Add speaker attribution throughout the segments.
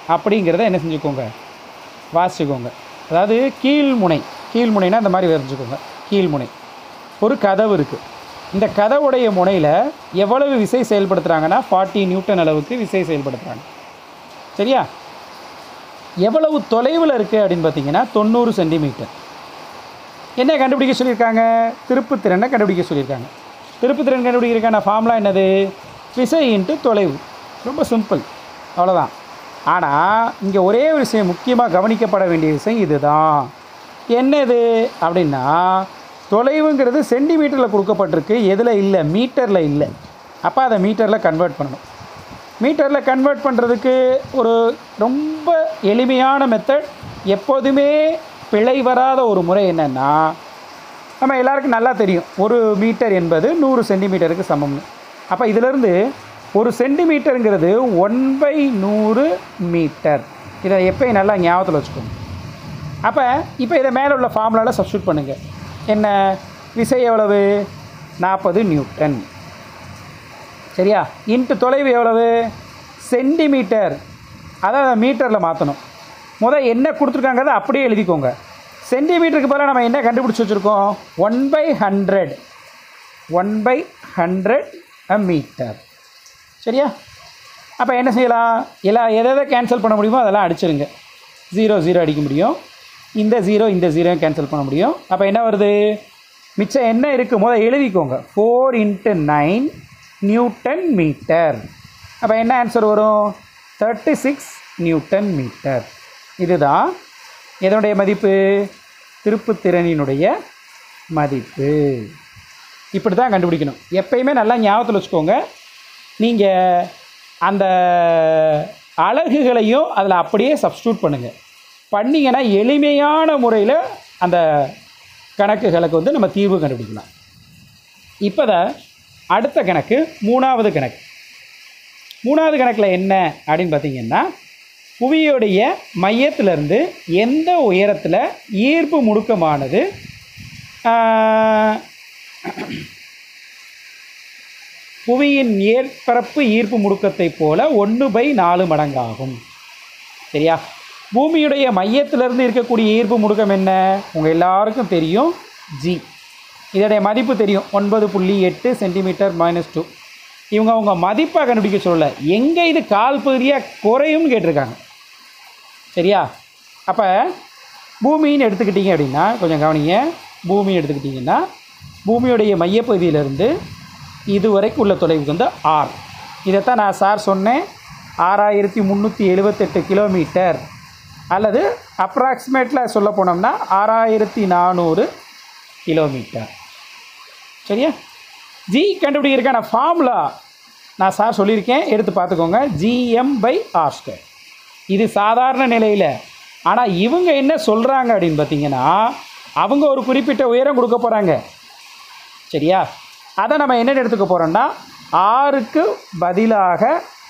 Speaker 1: அப்படிங்கிறத என்ன செஞ்சுக்கோங்க வாசிச்சுக்கோங்க அதாவது கீழ்முனை கீழ்முனைனா இந்த மாதிரி வரைஞ்சிக்கோங்க கீழ்முனை ஒரு கதவு இருக்குது இந்த கதவுடைய முனையில் எவ்வளவு விசை செயல்படுத்துகிறாங்கன்னா ஃபார்ட்டி நியூட்டன் அளவுக்கு விசை செயல்படுத்துகிறாங்க சரியா எவ்வளவு தொலைவில் இருக்குது அப்படின்னு பார்த்தீங்கன்னா தொண்ணூறு சென்டிமீட்டர் என்ன கண்டுபிடிக்க சொல்லியிருக்காங்க திருப்புத்திறனை கண்டுபிடிக்க சொல்லியிருக்காங்க திருப்புத்திறன் கண்டுபிடிக்கிறதுக்கான ஃபார்முலா என்னது விசை இன்ட்டு தொலைவு ரொம்ப சிம்பிள் அவ்வளோதான் ஆனால் இங்கே ஒரே ஒரு விஷயம் முக்கியமாக கவனிக்கப்பட வேண்டிய விஷயம் இதுதான் என்னது அப்படின்னா தொலைவுங்கிறது சென்டிமீட்டரில் கொடுக்கப்பட்டிருக்கு எதில் இல்லை மீட்டரில் இல்லை அப்போ அதை மீட்டரில் கன்வெர்ட் பண்ணணும் மீட்டரில் கன்வெர்ட் பண்ணுறதுக்கு ஒரு ரொம்ப எளிமையான மெத்தட் எப்போதுமே பிழை வராத ஒரு முறை என்னென்னா நம்ம எல்லாருக்கும் நல்லா தெரியும் ஒரு மீட்டர் என்பது நூறு சென்டிமீட்டருக்கு சமம்னு அப்போ இதிலிருந்து ஒரு சென்டிமீட்டருங்கிறது ஒன் பை நூறு மீட்டர் இதை எப்பயும் நல்லா ஞாபகத்தில் வச்சுக்கோங்க அப்போ இப்போ இதை மேலே உள்ள ஃபார்முலாவில் சப்ஸ்டியூட் பண்ணுங்கள் என்ன விசை எவ்வளவு நாற்பது நியூட்டன் சரியா இன்ட்டு தொலைவு எவ்வளவு சென்டிமீட்டர் அதான் மீட்டரில் மாற்றணும் முதல் என்ன கொடுத்துருக்காங்கிறத அப்படியே எழுதிக்கோங்க சென்டிமீட்டருக்கு பதிலாக நம்ம என்ன கண்டுபிடிச்சி வச்சுருக்கோம் one by hundred one by hundred uh metre சரியா அப்போ என்ன செய்யலாம் எல்லா எதை எதை கேன்சல் பண்ண முடியுமோ அதெல்லாம் அடிச்சிருங்க ஜீரோ ஜீரோ அடிக்க முடியும் இந்த ஜீரோ இந்த ஜீரோ கேன்சல் பண்ண முடியும் அப்போ என்ன வருது மிச்சம் என்ன இருக்குது முதல் எழுதிக்கோங்க four into nine newton metre அப்போ என்ன ஆன்சர் வரும் தேர்ட்டி சிக்ஸ் நியூட்டன் மீட்டர் இதுதான் எதனுடைய மதிப்பு திருப்புத்திறனினுடைய மதிப்பு இப்படி தான் கண்டுபிடிக்கணும் எப்பயுமே நல்லா ஞாபகத்தில் வச்சுக்கோங்க நீங்கள் அந்த அலகுகளையும் அதில் அப்படியே சப்ஸ்டியூட் பண்ணுங்கள் பண்ணிங்கன்னா எளிமையான முறையில் அந்த கணக்குகளுக்கு வந்து நம்ம தீர்வு கண்டுபிடிக்கலாம் இப்போ தான் அடுத்த கணக்கு மூணாவது கணக்கு மூணாவது கணக்கில் என்ன அப்படின்னு பார்த்தீங்கன்னா புவியோடைய மையத்திலிருந்து எந்த உயரத்தில் ஈர்ப்பு முடுக்கமானது ஆஹ், புவியின் ஏற்பரப்பு ஈர்ப்பு முடுக்கத்தைப் போல ஒன்று பை நாலு மடங்காகும் சரியா பூமியுடைய மையத்திலிருந்து இருக்கக்கூடிய ஈர்ப்பு முடுக்கம் என்ன உங்கள் எல்லாருக்கும் தெரியும் ஜி இதோடைய மதிப்பு தெரியும் ஒன்பது புள்ளி எட்டு சென்டிமீட்டர் மைனஸ் டூ இவங்க அவங்க மதிப்பாக கண்டுபிடிக்க சொல்லல எங்கே இது கால் பகுதியாக குறையும்னு கேட்டிருக்காங்க சரியா அப்போ பூமின்னு எடுத்துக்கிட்டீங்க அப்படின்னா கொஞ்சம் கவனிங்க பூமின்னு எடுத்துக்கிட்டிங்கன்னா பூமியுடைய மையப்பகுதியிலிருந்து இதுவரைக்கும் உள்ள தொலைவுக்கு வந்து ஆர் இதைத்தான் நான் சார் சொன்னேன் ஆறாயிரத்தி முந்நூற்றி எழுபத்தெட்டு கிலோமீட்டர் அல்லது அப்ராக்சிமேட்டில் சொல்ல போனோம்னா ஆறாயிரத்தி நானூறு கிலோமீட்டர் சரியா ஜி கண்டுபிடிக்கிறதுக்கான ஃபார்முலா நான் சார் சொல்லியிருக்கேன் எடுத்து பார்த்துக்கோங்க ஜிஎம் பை ஆர் ஸ்கொயர் இது சாதாரண நிலையில் ஆனால் இவங்க என்ன சொல்கிறாங்க அப்படின்னு பார்த்தீங்கன்னா அவங்க ஒரு குறிப்பிட்ட உயரம் கொடுக்க போகிறாங்க சரியா அதை நம்ம என்ன எடுத்துக்க போகிறோம்னா ஆருக்கு பதிலாக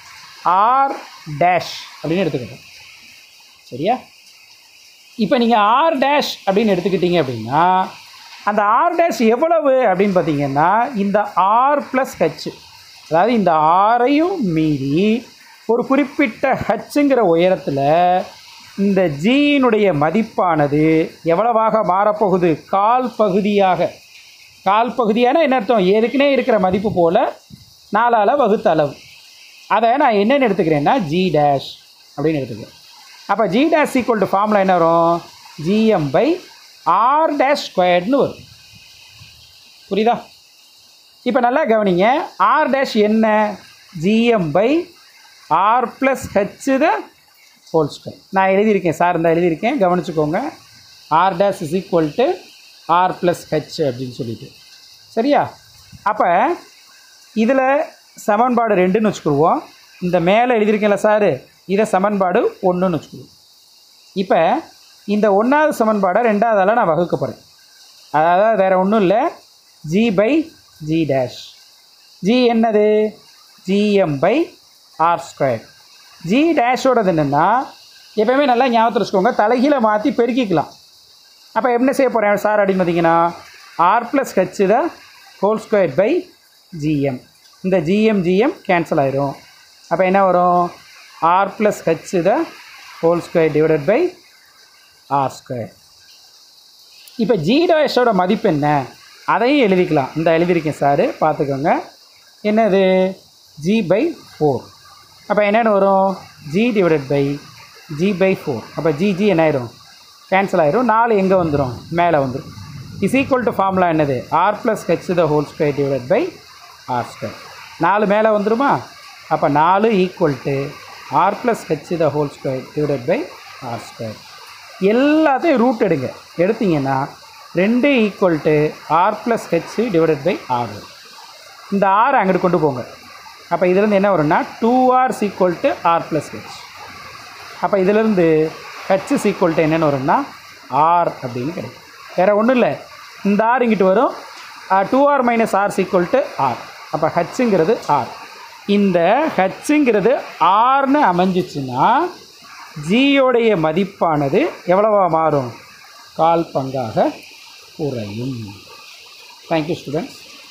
Speaker 1: ஆர் டேஷ் அப்படின்னு எடுத்துக்கிட்டோம் சரியா இப்போ நீங்கள் ஆர் டேஷ் அப்படின்னு எடுத்துக்கிட்டீங்க அப்படின்னா அந்த ஆர் டேஷ் எவ்வளவு அப்படின்னு பார்த்தீங்கன்னா இந்த ஆர் ப்ளஸ் ஹச் அதாவது இந்த ஆரையும் மீறி ஒரு குறிப்பிட்ட ஹச்சுங்கிற உயரத்தில் இந்த ஜியினுடைய மதிப்பானது எவ்வளவாக மாறப்போகுது கால் பகுதியாக கால் பகுதியான என்ன அர்த்தம் ஏற்கனவே இருக்கிற மதிப்பு போல் நாலால் வகுத்த அளவு அதை நான் என்னென்னு எடுத்துக்கிறேன்னா ஜி டேஷ் அப்படின்னு எடுத்துக்கிறேன் அப்போ g dash equal to formula என்ன வரும் ஜிஎம் பை ஆர் டேஷ் ஸ்கொயர்ட்னு வரும் புரியுதா இப்போ நல்லா கவனிங்க ஆர் டேஷ் என்ன GM by r plus h the whole square நான் எழுதியிருக்கேன் சார் இருந்தால் எழுதியிருக்கேன் கவனிச்சுக்கோங்க r dash is equal to r plus h அப்படின்னு சொல்லிட்டு சரியா அப்போ இதில் சமன்பாடு ரெண்டுன்னு வச்சுக்கிடுவோம் இந்த மேலே எழுதியிருக்கேன்ல சார் இதை சமன்பாடு ஒன்றுன்னு வச்சுக்கிடுவோம் இப்போ இந்த ஒன்றாவது சமன்பாடை ரெண்டாவதால் நான் வகுக்க போகிறேன் அதாவது வேறு ஒன்றும் இல்லை g by g dash g என்னது GM by r square g டேஷோடது என்னென்னா எப்பயுமே நல்லா ஞாபகத்தில் வச்சுக்கோங்க தலைகீழ மாற்றி பெருக்கிக்கலாம் அப்போ என்ன செய்ய போகிறேன் சார் அப்படின்னு பார்த்தீங்கன்னா r plus h the whole square by GM இந்த ஜிஎம் ஜிஎம் கேன்சல் ஆயிரும் அப்போ என்ன வரும் r plus h the whole square divided by r square இப்போ ஜி டேஷோட மதிப்பு என்ன அதையும் எழுதிக்கலாம் இந்த எழுதியிருக்கேன் சார் பார்த்துக்கோங்க என்னது ஜி பை ஃபோர் அப்போ என்னென்னு வரும் g divided by g by four அப்போ ஜி ஜி என்ன ஆயிரும் கேன்சல் ஆயிரும் நாலு எங்கே வந்துடும் மேலே வந்துடும் இஸ் ஈக்குவல் டு ஃபார்முலா என்னது r plus h the whole square divided by r square நாலு மேலே வந்துருமா அப்போ நாலு equal to r plus h the whole square divided by r square எல்லாத்தையும் ரூட் எடுங்க எடுத்தீங்கன்னா ரெண்டு equal to r plus h divided by r இந்த ஆர் அங்கிட்டு கொண்டு போங்க அப்போ இதுலேருந்து என்ன வரும்னா two r equal to r plus h அப்போ இதிலேருந்து ஹெச் ஈக்குவல் டு என்னென்னு வரும்னா ஆர் அப்படின்னு கிடைக்கும் வேறு ஒன்றும் இல்லை இந்த ஆர் இங்கிட்டு வரும் two r minus r equal to r அப்போ ஹச்சுங்கிறது ஆர் இந்த ஹச்சுங்கிறது ஆர்னு அமைஞ்சிச்சுன்னா ஜியோடைய மதிப்பானது எவ்வளவா மாறும் கால் பங்காக குறையும் தேங்க்யூ ஸ்டூடெண்ட்ஸ்